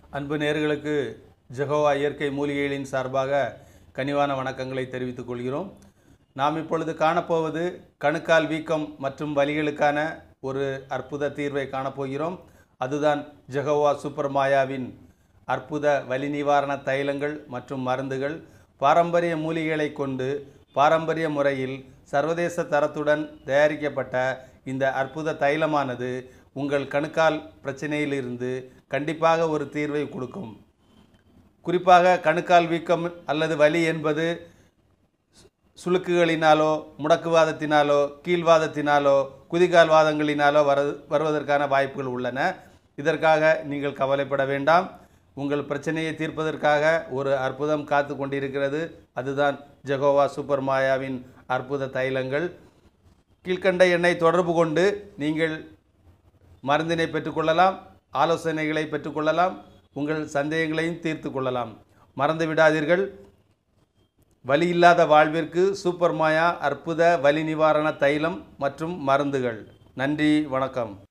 அன்பு நேர்களுக்கு ஜெகோவா இயற்கை மூலிகைகளின் சார்பாக கனிவான வணக்கங்களை தெரிவித்துக் கொள்கிறோம் நாம் இப்பொழுது காணப்போவது கணுக்கால் வீக்கம் மற்றும் வலிகளுக்கான ஒரு அற்புத தீர்வை காணப்போகிறோம் அதுதான் ஜெகோவா சூப்பர் மாயாவின் அற்புத வலி நிவாரண தைலங்கள் மற்றும் மருந்துகள் பாரம்பரிய மூலிகைகளை கொண்டு பாரம்பரிய முறையில் சர்வதேச தரத்துடன் தயாரிக்கப்பட்ட இந்த அற்புத தைலமானது உங்கள் கணுக்கால் பிரச்சனையிலிருந்து கண்டிப்பாக ஒரு தீர்வை கொடுக்கும் குறிப்பாக கணுக்கால் வீக்கம் அல்லது வலி என்பது சுளுக்குகளினாலோ முடக்குவாதத்தினாலோ கீழ்வாதத்தினாலோ குதிகால் வாதங்களினாலோ வர வருவதற்கான வாய்ப்புகள் உள்ளன இதற்காக நீங்கள் கவலைப்பட வேண்டாம் உங்கள் பிரச்சனையை தீர்ப்பதற்காக ஒரு அற்புதம் காத்து கொண்டிருக்கிறது அதுதான் ஜெகோவா சூப்பர் மாயாவின் அற்புத தைலங்கள் கீழ்க்கண்ட எண்ணை தொடர்பு கொண்டு நீங்கள் மருந்தினை பெற்றுக்கொள்ளலாம் ஆலோசனைகளை பெற்றுக்கொள்ளலாம் உங்கள் சந்தேகங்களையும் தீர்த்து கொள்ளலாம் மறந்து விடாதீர்கள் வலி இல்லாத வாழ்விற்கு சூப்பர் மாயா அற்புத வலி நிவாரண தைலம் மற்றும் மருந்துகள் நன்றி வணக்கம்